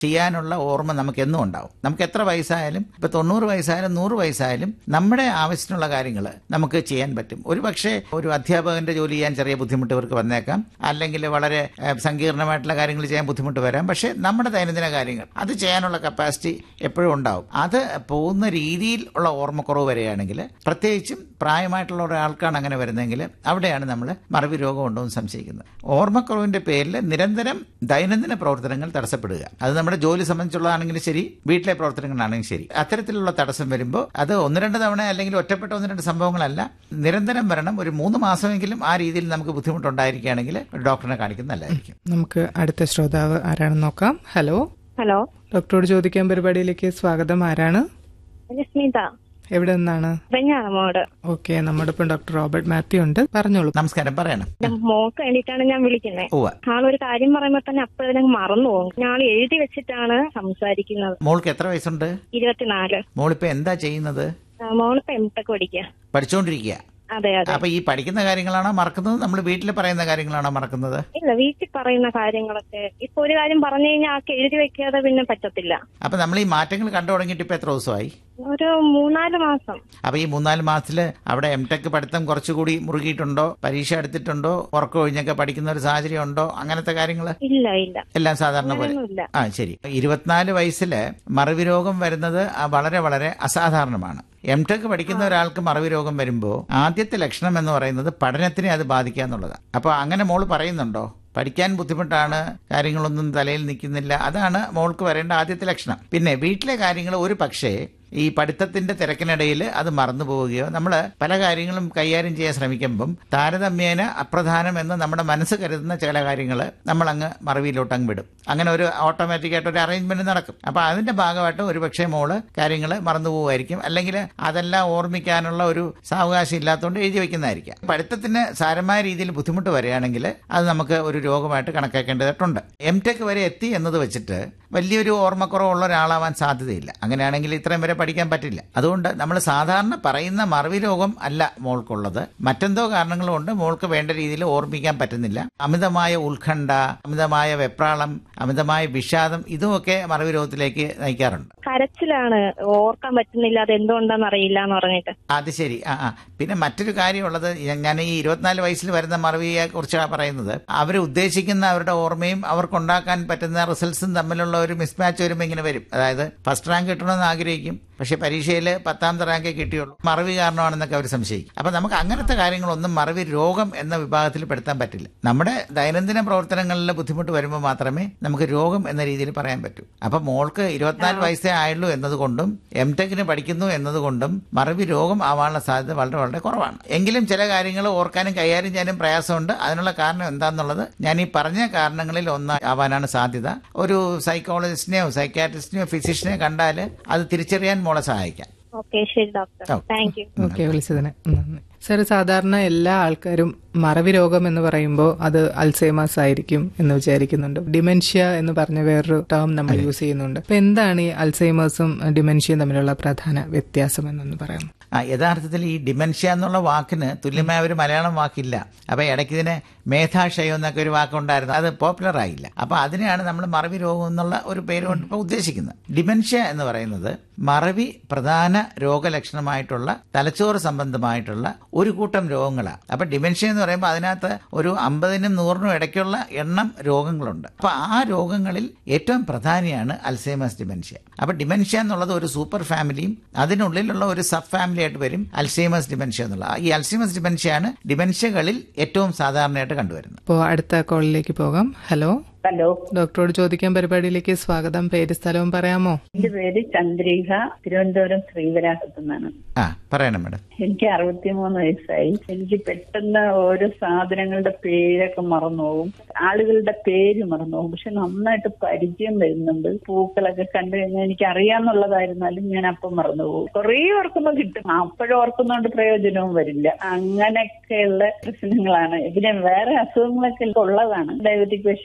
ചെയ്യാനുള്ള ഓർമ്മ നമുക്ക് എന്നും ഉണ്ടാവും നമുക്ക് എത്ര വയസ്സായാലും ഇപ്പൊ തൊണ്ണൂറ് വയസ്സായാലും നൂറ് വയസ്സായാലും നമ്മുടെ ആവശ്യത്തിനുള്ള കാര്യങ്ങൾ നമുക്ക് ചെയ്യാൻ പറ്റും ഒരു പക്ഷേ ഒരു അധ്യാപകന്റെ ജോലി ചെയ്യാൻ ചെറിയ ബുദ്ധിമുട്ട് ഇവർക്ക് വന്നേക്കാം അല്ലെങ്കിൽ വളരെ ഏഹ്, സങ്കീർണമായിട്ടുള്ള കാര്യങ്ങൾ ചെയ്യാൻ ബുദ്ധിമുട്ട് വരാം പക്ഷേ നമ്മുടെ ദൈനംദിന കാര്യങ്ങൾ അത് ചെയ്യാനുള്ള കപ്പാസിറ്റി എപ്പോഴും ഉണ്ടാവും അത് പോകുന്ന രീതിയിൽ ഉള്ള ഓർമ്മക്കുറവ് വരികയാണെങ്കിൽ പ്രത്യേകിച്ചും പ്രായമായിട്ടുള്ള ഒരാൾക്കാണ് അങ്ങനെ വരുന്നതെങ്കിൽ അവിടെയാണ് നമ്മൾ മറവി രോഗം ഉണ്ടോ എന്ന് സംശയിക്കുന്നത് ഓർമ്മക്കുറവിന്റെ പേരിൽ നിരന്തരം ദൈനംദിന പ്രവർത്തനങ്ങൾ തടസ്സപ്പെടുക അത് നമ്മുടെ ജോലി സംബന്ധിച്ചുള്ളതാണെങ്കിലും ശരി വീട്ടിലെ പ്രവർത്തനങ്ങളാണെങ്കിലും ശരി അത്തരത്തിലുള്ള തടസ്സം വരുമ്പോൾ അത് ഒന്ന് രണ്ട് തവണ അല്ലെങ്കിൽ ഒറ്റപ്പെട്ട ഒന്ന് രണ്ട് സംഭവങ്ങളല്ല നിരന്തരം വരണം ഒരു മൂന്ന് മാസമെങ്കിലും ആ രീതിയിൽ നമുക്ക് ബുദ്ധിമുട്ടുണ്ടായിരിക്കുകയാണെങ്കിൽ ഒരു ഡോക്ടറിനെ കാണിക്കുന്നത് നല്ലതായിരിക്കും നമുക്ക് അടുത്ത ശ്രോതാവ് ആരാണെന്ന് നോക്കാം ഹലോ ഹലോ ഡോക്ടറോട് ചോദിക്കാൻ പരിപാടിയിലേക്ക് സ്വാഗതം ആരാണ് ഇത് സ്മിത എവിടെ നിന്നാണ് വെഞ്ഞാറമോട് ഓക്കെ നമ്മുടെ ഇപ്പം ഡോക്ടർ റോബർട്ട് മാത്യു ഉണ്ട് പറഞ്ഞോളൂ നമസ്കാരം പറയണം മോക്ക് വേണ്ടിയിട്ടാണ് ഞാൻ വിളിക്കുന്നത് ഉവ്വ ആളൊരു കാര്യം പറയുമ്പോ തന്നെ അപ്പോഴേ മറന്നു പോകും ഞാൻ എഴുതി വെച്ചിട്ടാണ് സംസാരിക്കുന്നത് മോൾക്ക് എത്ര വയസ്സുണ്ട് ഇരുപത്തിനാല് മോളിപ്പോ എന്താ ചെയ്യുന്നത് ആ, മോളിപ്പോ എം ടെക് പഠിക്കുക പഠിച്ചുകൊണ്ടിരിക്കുക അതെ അതെ അപ്പൊ ഈ പഠിക്കുന്ന കാര്യങ്ങളാണോ മറക്കുന്നത് നമ്മൾ വീട്ടിൽ പറയുന്ന കാര്യങ്ങളാണോ മറക്കുന്നത് ഇല്ല വീട്ടിൽ പറയുന്ന കാര്യങ്ങളൊക്കെ ഇപ്പൊ ഒരു കാര്യം പറഞ്ഞു കഴിഞ്ഞാൽ ആൾക്ക് എഴുതി വെക്കാതെ പിന്നെ പറ്റത്തില്ല അപ്പൊ നമ്മൾ ഈ മാറ്റങ്ങൾ കണ്ടു തുടങ്ങിയിട്ട് ഇപ്പൊ എത്ര ദിവസമായി ഒരു മൂന്നാല് മാസം അപ്പൊ ഈ മൂന്നാല് മാസത്തില് അവിടെ എം ടെക് പഠിത്തം കുറച്ചുകൂടി മുറുകിയിട്ടുണ്ടോ പരീക്ഷ എടുത്തിട്ടുണ്ടോ ഉറക്കം ഒഴിഞ്ഞൊക്കെ പഠിക്കുന്ന ഒരു സാഹചര്യം ഉണ്ടോ അങ്ങനത്തെ കാര്യങ്ങൾ ഇല്ല ഇല്ല എല്ലാം സാധാരണ പോലെ അങ്ങനെയൊന്നുമില്ല ആ ശരി ഇരുപത്തിനാല് വയസ്സില് മറവി രോഗം വരുന്നത് ആ വളരെ വളരെ അസാധാരണമാണ് എം ടെക് പഠിക്കുന്ന ഒരാൾക്ക് മറവി രോഗം വരുമ്പോൾ ആദ്യത്തെ ലക്ഷണം എന്ന് പറയുന്നത് പഠനത്തിനെ അത് ബാധിക്കുക എന്നുള്ളതാണ് അപ്പൊ അങ്ങനെ മോള് പറയുന്നുണ്ടോ പഠിക്കാൻ ബുദ്ധിമുട്ടാണ് കാര്യങ്ങളൊന്നും തലയിൽ നിൽക്കുന്നില്ല അതാണ് മോൾക്ക് വരേണ്ട ആദ്യത്തെ ലക്ഷണം പിന്നെ വീട്ടിലെ കാര്യങ്ങൾ ഒരു പക്ഷേ ഈ പഠിത്തത്തിന്റെ തിരക്കിനിടയിൽ അത് മറന്നു പോവുകയോ നമ്മൾ പല കാര്യങ്ങളും കൈകാര്യം ചെയ്യാൻ ശ്രമിക്കുമ്പം താരതമ്യേന അപ്രധാനം എന്ന് നമ്മുടെ മനസ്സ് കരുതുന്ന ചില കാര്യങ്ങൾ നമ്മൾ അങ്ങ് മറവിയിലോട്ട് അങ്ങ് വിടും അങ്ങനെ ഒരു ഓട്ടോമാറ്റിക് ആയിട്ട് ഒരു അറേഞ്ച്മെന്റ് നടക്കും അപ്പൊ അതിന്റെ ഭാഗമായിട്ട് ഒരുപക്ഷെ മോള് കാര്യങ്ങൾ മറന്നു പോവുമായിരിക്കും അല്ലെങ്കിൽ അതെല്ലാം ഓർമ്മിക്കാനുള്ള ഒരു സാവകാശം ഇല്ലാത്തതുകൊണ്ട് എഴുതി വെക്കുന്നതായിരിക്കാം പഠിത്തത്തിന് സാരമായ രീതിയിൽ ബുദ്ധിമുട്ട് വരികയാണെങ്കിൽ അത് നമുക്ക് ഒരു രോഗമായിട്ട് കണക്കാക്കേണ്ടതായിട്ടുണ്ട് എം ടെക് വരെ എത്തി എന്നത് വെച്ചിട്ട് വലിയൊരു ഓർമ്മക്കുറവുള്ള ഒരാളാവാൻ സാധ്യതയില്ല അങ്ങനെയാണെങ്കിൽ ഇത്രയും വരെ പഠിക്കാൻ പറ്റില്ല അതുകൊണ്ട് നമ്മൾ സാധാരണ പറയുന്ന മറവി രോഗം അല്ല മോൾക്കുള്ളത് മറ്റെന്തോ കാരണങ്ങൾ കൊണ്ട് മോൾക്ക് വേണ്ട രീതിയിൽ ഓർമ്മിക്കാൻ പറ്റുന്നില്ല അമിതമായ ഉത്കണ്ഠ അമിതമായ വെപ്രാളം അമിതമായ വിഷാദം ഇതുമൊക്കെ മറവി രോഗത്തിലേക്ക് നയിക്കാറുണ്ട് കരച്ചിലാണ് ഓർക്കാൻ പറ്റുന്നില്ല അത് എന്തുകൊണ്ടാന്ന് അറിയില്ല എന്ന് പറഞ്ഞിട്ട് അത് ശരി ആ ആ പിന്നെ മറ്റൊരു കാര്യമുള്ളത് ഞാൻ ഈ ഇരുപത്തിനാല് വയസ്സിൽ വരുന്ന മറവിയെ കുറിച്ചാണ് പറയുന്നത് അവർ ഉദ്ദേശിക്കുന്ന അവരുടെ ഓർമ്മയും അവർക്കുണ്ടാക്കാൻ പറ്റുന്ന റിസൾട്ട്സും തമ്മിലുള്ള ഒരു മിസ്മാച്ച് വരുമ്പോൾ ഇങ്ങനെ വരും അതായത് ഫസ്റ്റ് റാങ്ക് കിട്ടണമെന്ന് ആഗ്രഹിക്കും പക്ഷെ പരീക്ഷയിൽ പത്താമത്തെ റാങ്കേ കിട്ടിയുള്ളൂ മറവി കാരണമാണെന്നൊക്കെ അവർ സംശയിക്കും അപ്പൊ നമുക്ക് അങ്ങനത്തെ കാര്യങ്ങളൊന്നും മറവി രോഗം എന്ന വിഭാഗത്തിൽ പെടുത്താൻ പറ്റില്ല നമ്മുടെ ദൈനംദിന പ്രവർത്തനങ്ങളിൽ ബുദ്ധിമുട്ട് വരുമ്പോൾ മാത്രമേ നമുക്ക് രോഗം എന്ന രീതിയിൽ പറയാൻ പറ്റൂ അപ്പൊ മോൾക്ക് ഇരുപത്തിനാല് വയസ്സേ ആയുള്ളൂ എന്നതുകൊണ്ടും എം ടെക്കിന് പഠിക്കുന്നു എന്നതുകൊണ്ടും മറവി രോഗം ആവാനുള്ള സാധ്യത വളരെ വളരെ കുറവാണ് എങ്കിലും ചില കാര്യങ്ങൾ ഓർക്കാനും കൈകാര്യം ചെയ്യാനും പ്രയാസമുണ്ട് അതിനുള്ള കാരണം എന്താണെന്നുള്ളത് ഞാൻ ഈ പറഞ്ഞ കാരണങ്ങളിൽ ഒന്ന് ആവാനാണ് സാധ്യത ഒരു സൈക്കോളജിസ്റ്റിനെയോ സൈക്കാട്രിസ്റ്റിനെയോ ഫിസിഷ്യനെയോ കണ്ടാൽ അത് തിരിച്ചറിയാൻ മോളെ സഹായിക്കാം ഓക്കെ ശരി ഡോക്ടർ ഓ. താങ്ക് യു ഓക്കെ വിളിച്ചതിന് നന്ദി സാർ സാധാരണ എല്ലാ ആൾക്കാരും മറവി രോഗം എന്ന് പറയുമ്പോൾ അത് അൽസൈമേഴ്സ് ആയിരിക്കും എന്ന് വിചാരിക്കുന്നുണ്ട് ഡിമെൻഷ്യ എന്ന് പറഞ്ഞ വേറൊരു ടേം നമ്മൾ യൂസ് ചെയ്യുന്നുണ്ട് അപ്പൊ എന്താണ് ഈ അൽസൈമേഴ്സും ഡിമെൻഷ്യയും തമ്മിലുള്ള പ്രധാന വ്യത്യാസം എന്നൊന്ന് പറയാം ആ യഥാർത്ഥത്തിൽ ഈ ഡിമെൻഷ്യ എന്നുള്ള വാക്കിന് തുല്യമായ ഒരു മലയാളം വാക്കില്ല അപ്പൊ ഇടയ്ക്ക് ഇതിന് മേധാക്ഷയം എന്നൊക്കെ ഒരു വാക്കുണ്ടായിരുന്നു അത് പോപ്പുലർ ആയില്ല അപ്പൊ അതിനെയാണ് നമ്മൾ മറവി രോഗം എന്നുള്ള ഒരു പേര് കൊണ്ട് ഇപ്പോൾ ഉദ്ദേശിക്കുന്നത് ഡിമെൻഷ്യ എന്ന് പറയുന്നത് മറവി പ്രധാന രോഗലക്ഷണമായിട്ടുള്ള തലച്ചോറ് സംബന്ധമായിട്ടുള്ള ഒരു കൂട്ടം രോഗങ്ങളാണ് അപ്പൊ ഡിമെൻഷ്യ എന്ന് പറയുമ്പോൾ അതിനകത്ത് ഒരു അമ്പതിനും നൂറിനും ഇടയ്ക്കുള്ള എണ്ണം രോഗങ്ങളുണ്ട് അപ്പൊ ആ രോഗങ്ങളിൽ ഏറ്റവും പ്രധാനിയാണ് അൽസൈമേഴ്സ് ഡിമെൻഷ്യ അപ്പൊ ഡിമെൻഷ്യ എന്നുള്ളത് ഒരു സൂപ്പർ ഫാമിലിയും അതിനുള്ളിലുള്ള ഒരു സബ് ഫാമിലി ആയിട്ട് വരും അൽസൈമേഴ്സ് ഡിമെൻഷ്യ എന്നുള്ള ഈ അൽസൈമേഴ്സ് ഡിമെൻഷ്യ ആണ് ഡിമെൻഷ്യകളിൽ ഏറ്റവും സാധാരണയായിട്ട് കണ്ടുവരുന്നത് അപ്പോൾ അടുത്ത കോളിലേക്ക് പോകാം ഹലോ ഹലോ ഡോക്ടറോട് ചോദിക്കാൻ പരിപാടിയിലേക്ക് സ്വാഗതം പേര് സ്ഥലവും പറയാമോ എന്റെ പേര് ചന്ദ്രിക തിരുവനന്തപുരം ശ്രീവരാഹത്തു നിന്നാണ് ആ പറയണം മാഡം എനിക്ക് അറുപത്തിമൂന്ന് വയസ്സായി എനിക്ക് പെട്ടെന്ന് ഓരോ സാധനങ്ങളുടെ പേരൊക്കെ മറന്നു പോകും ആളുകളുടെ പേര് മറന്നു പോകും പക്ഷെ നന്നായിട്ട് പരിചയം വരുന്നുണ്ട് പൂക്കളൊക്കെ കണ്ടു കഴിഞ്ഞാൽ എനിക്ക് അറിയാന്നുള്ളതായിരുന്നാലും ഞാൻ അപ്പം മറന്നു പോകും കുറേ ഓർക്കുമ്പോൾ കിട്ടും അപ്പോഴും ഓർക്കുന്നതുകൊണ്ട് പ്രയോജനവും വരില്ല അങ്ങനെയൊക്കെയുള്ള പ്രശ്നങ്ങളാണ് പിന്നെ വേറെ അസുഖങ്ങളൊക്കെ ഉള്ളതാണ് ഡയബറ്റിക് പേഷ്യന്റ് ആണ്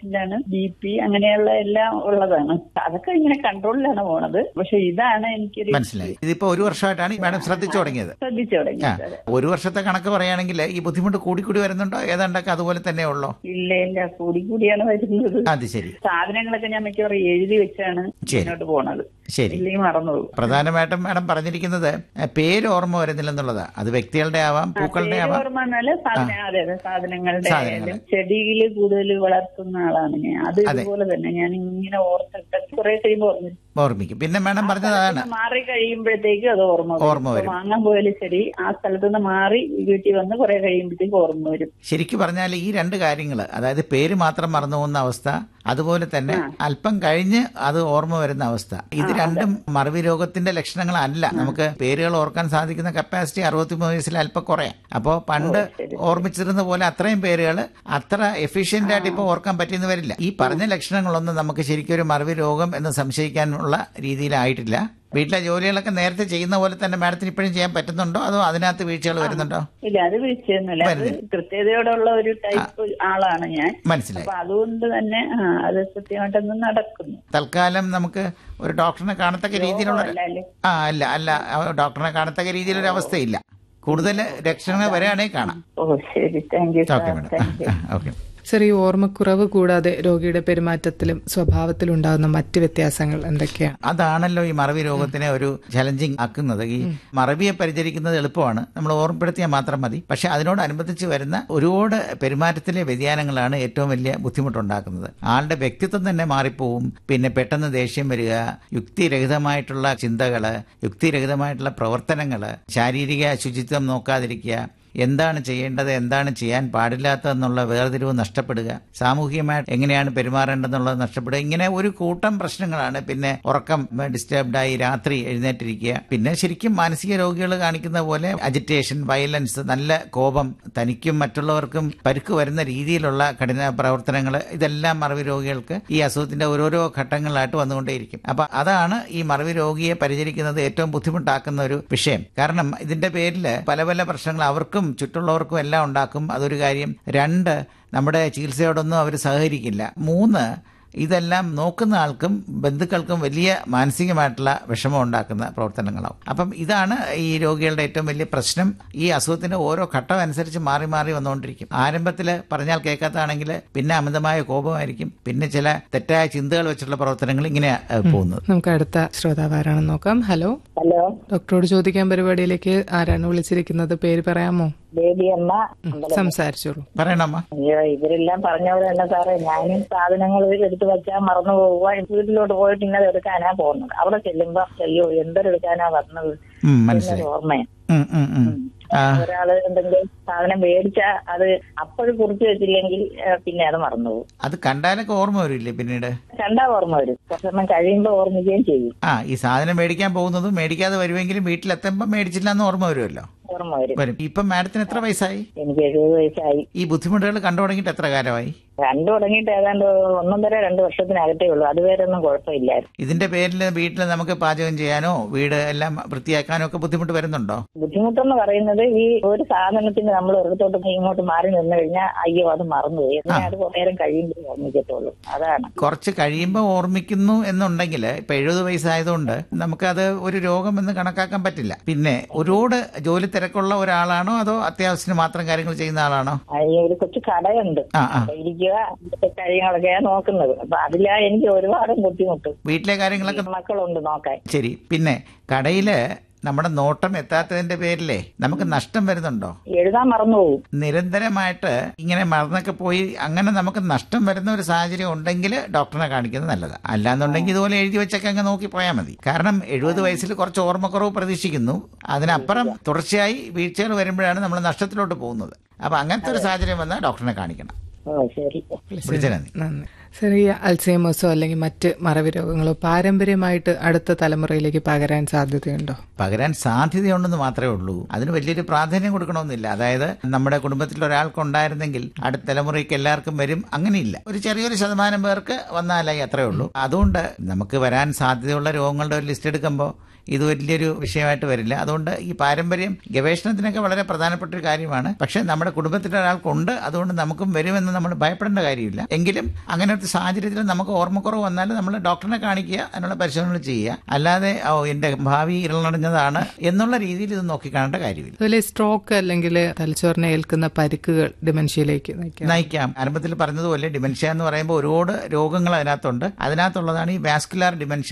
ബി പി അങ്ങനെയുള്ള എല്ലാം ഉള്ളതാണ് അതൊക്കെ ഇങ്ങനെ കൺട്രോളിലാണ് പോണത് പക്ഷെ ഇതാണ് എനിക്കൊരു മനസ്സിലായി ഇതിപ്പോ ഒരു വർഷമായിട്ടാണ് ഈ മാഡം ശ്രദ്ധിച്ചു തുടങ്ങിയത് ശ്രദ്ധിച്ചു ആ തുടങ്ങിയത് അതെ. ഒരു വർഷത്തെ കണക്ക് പറയുകയാണെങ്കിൽ ഈ ബുദ്ധിമുട്ട് കൂടിക്കൂടി വരുന്നുണ്ടോ ഏതാണ്ടൊക്കെ അതുപോലെ തന്നെ ഉള്ളോ ഇല്ല ഇല്ല കൂടി കൂടിയാണ് വരുന്നത് അത് ശരി സാധനങ്ങളൊക്കെ ഞാൻ മിക്കവാറും എഴുതി വെച്ചാണ് ശരി. മുന്നോട്ട് പോണത് ശരി ഇല്ലെങ്കിൽ മറന്നു പോകും പ്രധാനമായിട്ടും മാഡം പറഞ്ഞിരിക്കുന്നത് ഏ, പേര് ഓർമ്മ വരുന്നില്ലെന്നുള്ളതാ അത് വ്യക്തികളുടെ ആവാം പൂക്കളുടെ ആവാം ഓർമ്മ എന്നാല് സാധന അതെ അതെ സാധനങ്ങളുടെ സാധനങ്ങള്. ആയാലും ചെടിയിൽ കൂടുതൽ വളർത്തുന്ന ആളാണ് ഞാൻ അത് ഇതുപോലെ തന്നെ ഞാൻ ഇങ്ങനെ ഓർത്തിട്ട് കുറെ കഴിയുമ്പോൾ ഓർമ്മ വരും. ഓർമ്മിക്കും പിന്നെ മാഡം പറഞ്ഞത് അതാണ് സ്ഥലത്തുനിന്ന് മാറി കഴിയുമ്പോഴത്തേക്ക് അത് ഓർമ്മ വരും. ഓർമ്മ വരും. ഇപ്പൊ വാങ്ങാൻ പോയാലും ശരി ആ സ്ഥലത്ത് നിന്ന് മാറി വീട്ടിൽ വന്ന് കുറെ കഴിയുമ്പോഴത്തേക്ക് ഓർമ്മ വരും ശരിക്കും പറഞ്ഞാൽ ഈ രണ്ട് കാര്യങ്ങൾ അതായത് പേര് മാത്രം മറന്നു പോകുന്ന അവസ്ഥ അതുപോലെ തന്നെ അല്പം കഴിഞ്ഞ് അത് ഓർമ്മ വരുന്ന അവസ്ഥ ഇത് രണ്ടും മറവി രോഗത്തിന്റെ ലക്ഷണങ്ങളല്ല നമുക്ക് പേരുകൾ ഓർക്കാൻ സാധിക്കുന്ന കപ്പാസിറ്റി അറുപത്തിമൂന്ന് വയസ്സിൽ അല്പം കുറയാം അപ്പോൾ പണ്ട് ഓർമ്മിച്ചിരുന്ന പോലെ അത്രയും പേരുകൾ അത്ര എഫിഷ്യന്റ് ആയിട്ട് ഇപ്പോൾ ഓർക്കാൻ പറ്റിയെന്ന് വരില്ല ഈ പറഞ്ഞ ലക്ഷണങ്ങളൊന്നും നമുക്ക് ശരിക്കും ഒരു മറവി രോഗം എന്ന് സംശയിക്കാനുള്ള രീതിയിലായിട്ടില്ല വീട്ടിലെ ജോലികളൊക്കെ നേരത്തെ ചെയ്യുന്ന പോലെ തന്നെ മാഡത്തിന് ഇപ്പോഴും ചെയ്യാൻ പറ്റുന്നുണ്ടോ അതോ അതിനകത്ത് വീഴ്ചകൾ വരുന്നുണ്ടോ ഇല്ല അത് വീഴ്ചയൊന്നുമില്ല അത് കൃത്യതയോടുള്ള ഒരു ടൈപ്പ് ആളാണ് ഞാൻ മനസ്സിലായി അപ്പൊ അതുകൊണ്ട് തന്നെ ആ, അത് കൃത്യമായിട്ടൊന്ന് നടക്കുന്നു തൽക്കാലം നമുക്ക് ഒരു ഡോക്ടറിനെ കാണത്തക്ക രീതിയിലുള്ള അല്ല അല്ലേ ആ അല്ല അല്ല ആ, ഡോക്ടറിനെ കാണത്തക്ക രീതിയിലൊരു അവസ്ഥയില്ല കൂടുതൽ ലക്ഷണങ്ങൾ വരികയാണെങ്കിൽ കാണാം ഓ ശരി thank you okay sir madam thank you okay sir ഈ ഓർമ്മക്കുറവ് കൂടാതെ രോഗിയുടെ പെരുമാറ്റത്തിലും സ്വഭാവത്തിലും ഉണ്ടാകുന്ന മറ്റ് വ്യത്യാസങ്ങൾ എന്തൊക്കെയാണ് അതാണല്ലോ ഈ മറവി രോഗത്തിനെ ഒരു ചലഞ്ചിങ് ആക്കുന്നത് ഈ മറവിയെ പരിചരിക്കുന്നത് എളുപ്പമാണ് നമ്മൾ ഓർമ്മപ്പെടുത്തിയാൽ മാത്രം മതി പക്ഷെ അതിനോടനുബന്ധിച്ച് വരുന്ന ഒരുപാട് പെരുമാറ്റത്തിലെ വ്യതിയാനങ്ങളാണ് ഏറ്റവും വലിയ ബുദ്ധിമുട്ടുണ്ടാക്കുന്നത് ആളുടെ വ്യക്തിത്വം തന്നെ മാറിപ്പോവും പിന്നെ പെട്ടെന്ന് ദേഷ്യം വരിക യുക്തിരഹിതമായിട്ടുള്ള ചിന്തകള് യുക്തിരഹിതമായിട്ടുള്ള പ്രവർത്തനങ്ങള് ശാരീരിക ശുചിത്വം നോക്കാതിരിക്കുക എന്താണ് ചെയ്യേണ്ടത് എന്താണ് ചെയ്യാൻ പാടില്ലാത്തതെന്നുള്ള വേർതിരിവ് നഷ്ടപ്പെടുക സാമൂഹികമായിട്ട് എങ്ങനെയാണ് പെരുമാറേണ്ടതെന്നുള്ളത് നഷ്ടപ്പെടുക ഇങ്ങനെ ഒരു കൂട്ടം പ്രശ്നങ്ങളാണ് പിന്നെ ഉറക്കം ഡിസ്റ്റർബ്ഡായി രാത്രി എഴുന്നേറ്റിരിക്കുക പിന്നെ ശരിക്കും മാനസിക രോഗികൾ കാണിക്കുന്ന പോലെ അജിറ്റേഷൻ വയലൻസ് നല്ല കോപം തനിക്കും മറ്റുള്ളവർക്കും പരുക്ക് വരുന്ന രീതിയിലുള്ള കഠിന പ്രവർത്തനങ്ങൾ ഇതെല്ലാം മറവി രോഗികൾക്ക് ഈ അസുഖത്തിന്റെ ഓരോരോ ഘട്ടങ്ങളായിട്ട് വന്നുകൊണ്ടേയിരിക്കും അപ്പൊ അതാണ് ഈ മറവി രോഗിയെ പരിചരിക്കുന്നത് ഏറ്റവും ബുദ്ധിമുട്ടാക്കുന്ന ഒരു വിഷയം കാരണം ഇതിന്റെ പേരിൽ പല പല പ്രശ്നങ്ങൾ അവർക്കും ചുറ്റുള്ളവർക്കും എല്ലാം ഉണ്ടാക്കും അതൊരു കാര്യം രണ്ട് നമ്മുടെ ചികിത്സയോടൊന്നും അവർ സഹകരിക്കില്ല മൂന്ന് ഇതെല്ലാം നോക്കുന്ന ആൾക്കും ബന്ധുക്കൾക്കും വലിയ മാനസികമായിട്ടുള്ള വിഷമം ഉണ്ടാക്കുന്ന പ്രവർത്തനങ്ങളാവും അപ്പം ഇതാണ് ഈ രോഗികളുടെ ഏറ്റവും വലിയ പ്രശ്നം ഈ അസുഖത്തിന്റെ ഓരോ ഘട്ടം അനുസരിച്ച് മാറി മാറി വന്നുകൊണ്ടിരിക്കും ആരംഭത്തിൽ പറഞ്ഞാൽ കേൾക്കാത്തതാണെങ്കിൽ പിന്നെ അമിതമായ കോപമായിരിക്കും പിന്നെ ചില തെറ്റായ ചിന്തകൾ വെച്ചിട്ടുള്ള പ്രവർത്തനങ്ങൾ ഇങ്ങനെ പോകുന്നത് നമുക്ക് അടുത്ത ശ്രോതാവ് ആരാണെന്ന് നോക്കാം ഹലോ ഹലോ ഡോക്ടറോട് ചോദിക്കാൻ പരിപാടിയിലേക്ക് ആരാണ് വിളിച്ചിരിക്കുന്നത് പേര് പറയാമോ ബേബി അമ്മ സംസാരിച്ചോളൂ പറയണമ്മ അയ്യോ ഇവരെല്ലാം പറഞ്ഞ പോലെ തന്നെ സാറേ ഞാനും സാധനങ്ങൾ എടുത്തു വെച്ചാൽ മറന്നു പോവുക വീട്ടിലോട്ട് പോയിട്ട് ഇന്നത് എടുക്കാനാ പോകുന്നത് അവിടെ ചെല്ലുമ്പോ അയ്യോ എന്തൊരെടുക്കാനാ വന്നത് ഉം, എന്നൊരു മനസ്സിലായി ഓർമ്മയാണ് ഉം, ഉം, ഉം. ആ, ഒരാള് എന്തെങ്കിലും സാധനം മേടിച്ചാ അത് അപ്പോഴും കുറിച്ച് വെച്ചില്ലെങ്കിൽ ഏ, പിന്നെ അത് മറന്നു പോകും അത് കണ്ടാലൊക്കെ ഓർമ്മ വരില്ലേ പിന്നീട് കണ്ടാ ഓർമ്മ വരും കുറച്ചെണ്ണം കഴിയുമ്പോ ഓർമ്മിക്കുകയും ചെയ്യും ആ ഈ സാധനം മേടിക്കാൻ പോകുന്നതും മേടിക്കാതെ വരുമെങ്കിലും വീട്ടിലെത്തുമ്പോൾ മേടിച്ചില്ല എന്ന് ഓർമ്മ വരുമല്ലോ ഓർമ്മ വരും വരും ഇപ്പം മാഡത്തിന് എത്ര വയസ്സായി എനിക്ക് എഴുപത് വയസ്സായി ഈ ബുദ്ധിമുട്ടുകൾ കണ്ടു തുടങ്ങിയിട്ട് എത്ര കാലമായി കണ്ടു തുടങ്ങിയിട്ട് ഏതാണ്ട് ഒന്നൊന്നര രണ്ട് വർഷത്തിനകത്തേ ഉള്ളൂ അതുവരെ ഒന്നും കുഴപ്പമില്ലായിരുന്നു ഇതിന്റെ പേരിൽ വീട്ടിൽ നമുക്ക് പാചകം ചെയ്യാനോ വീട് എല്ലാം വൃത്തിയാക്കാനോ ഒക്കെ ബുദ്ധിമുട്ട് വരുന്നുണ്ടോ ബുദ്ധിമുട്ടെന്ന് പറയുന്നത് ഈ ഒരു സാധനത്തിന് നമ്മൾ ഒരിടത്തോട്ട് ഇങ്ങോട്ട് മാറി നിന്ന് കഴിഞ്ഞാൽ അയ്യോ അത് മറന്നുപോയി എന്നാൽ അത് കുറേ നേരം കഴിയുമ്പോൾ ഓർമ്മിക്കത്തുള്ളൂ അതാണ് കുറച്ച് കഴിയുമ്പോൾ ഓർമ്മിക്കുന്നു എന്നുണ്ടെങ്കിൽ ഇപ്പൊ എഴുപത് വയസ്സായതുകൊണ്ട് നമുക്കത് ഒരു രോഗം എന്ന് കണക്കാക്കാൻ പറ്റില്ല പിന്നെ ഒരുപാട് ജോലി തിരക്കുള്ള ഒരാളാണോ അതോ അത്യാവശ്യത്തിന് മാത്രം കാര്യങ്ങൾ ചെയ്യുന്ന ആളാണോ ആ, ഈ ഒരു കൊച്ചു കടയുണ്ട് ആ ആ അവിടെ ഇരിക്കുക ഇവിടുത്തെ കാര്യങ്ങളൊക്കെയാ നോക്കുന്നത് അപ്പൊ അതിലാ എനിക്ക് ഒരുപാട് ബുദ്ധിമുട്ട് വീട്ടിലെ കാര്യങ്ങളൊക്കെ മക്കളുണ്ട് നോക്കാൻ ശരി പിന്നെ കടയില് നമ്മുടെ നോട്ടം എത്താത്തതിന്റെ പേരിലേ നമുക്ക് നഷ്ടം വരുന്നുണ്ടോ എഴുതാൻ മറന്നുപോകും നിരന്തരമായിട്ട് ഇങ്ങനെ മറന്നൊക്കെ പോയി അങ്ങനെ നമുക്ക് നഷ്ടം വരുന്ന ഒരു സാഹചര്യം ഉണ്ടെങ്കിൽ ഡോക്ടറിനെ കാണിക്കുന്നത് നല്ലതാണ് അല്ലാന്നുണ്ടെങ്കിൽ ഇതുപോലെ എഴുതി വെച്ചൊക്കെ അങ്ങ് നോക്കി പോയാൽ മതി കാരണം എഴുപത് വയസ്സിൽ കുറച്ച് ഓർമ്മക്കുറവ് പ്രതീക്ഷിക്കുന്നു അതിനപ്പുറം തുടർച്ചയായി വീഴ്ചകൾ വരുമ്പോഴാണ് നമ്മൾ നഷ്ടത്തിലോട്ട് പോകുന്നത് അപ്പൊ അങ്ങനത്തെ ഒരു സാഹചര്യം വന്നാൽ ഡോക്ടറിനെ കാണിക്കണം ഓ ശരി വിളിച്ച നന്ദി നന്ദി സർ ഈ അൽസൈമേഴ്സോ അല്ലെങ്കിൽ മറ്റ് മറവി രോഗങ്ങളോ പാരമ്പര്യമായിട്ട് അടുത്ത തലമുറയിലേക്ക് പകരാൻ സാധ്യതയുണ്ടോ പകരാൻ സാധ്യതയുണ്ടെന്ന് മാത്രമേ ഉള്ളൂ അതിന് വലിയൊരു പ്രാധാന്യം കൊടുക്കണമെന്നില്ല അതായത് നമ്മുടെ കുടുംബത്തിൽ ഒരാൾക്കുണ്ടായിരുന്നെങ്കിൽ അടുത്ത തലമുറയ്ക്ക് എല്ലാവർക്കും വരും അങ്ങനെയില്ല ഒരു ചെറിയൊരു ശതമാനം പേർക്ക് വന്നാലായി അത്രേ ഉള്ളൂ അതുകൊണ്ട് നമുക്ക് വരാൻ സാധ്യതയുള്ള രോഗങ്ങളുടെ ഒരു ലിസ്റ്റ് എടുക്കുമ്പോൾ ഇത് വലിയൊരു വിഷയമായിട്ട് വരില്ല അതുകൊണ്ട് ഈ പാരമ്പര്യം ഗവേഷണത്തിനൊക്കെ വളരെ പ്രധാനപ്പെട്ട ഒരു കാര്യമാണ് പക്ഷെ നമ്മുടെ കുടുംബത്തിൽ ഒരാൾക്കുണ്ട് അതുകൊണ്ട് നമുക്കും വരുമെന്ന് നമ്മൾ ഭയപ്പെടേണ്ട കാര്യമില്ല എങ്കിലും അങ്ങനെ ഒരു ഏത് സാഹചര്യത്തിലും നമുക്ക് ഓർമ്മക്കുറവ് വന്നാൽ നമ്മൾ ഡോക്ടറിനെ കാണിക്കുക അതിനുള്ള പരിശോധനകൾ ചെയ്യുക അല്ലാതെ ഓ എന്റെ ഭാവി ഇരുളടഞ്ഞതാണ് എന്നുള്ള രീതിയിൽ ഇത് നോക്കിക്കാണേണ്ട കാര്യമില്ല അതുപോലെ സ്ട്രോക്ക് അല്ലെങ്കിൽ തലച്ചോറിനെ ഏൽക്കുന്ന പരിക്കുകൾ ഡിമെൻഷ്യയിലേക്ക് നയിക്കാം നയിക്കാം ആരംഭത്തിൽ പറഞ്ഞതുപോലെ ഡിമെൻഷ്യ എന്ന് പറയുമ്പോൾ ഒരുപാട് രോഗങ്ങൾ അതിനകത്തുണ്ട് അതിനകത്തുള്ളതാണ് ഈ വാസ്കുലാർ ഡിമെൻഷ്യ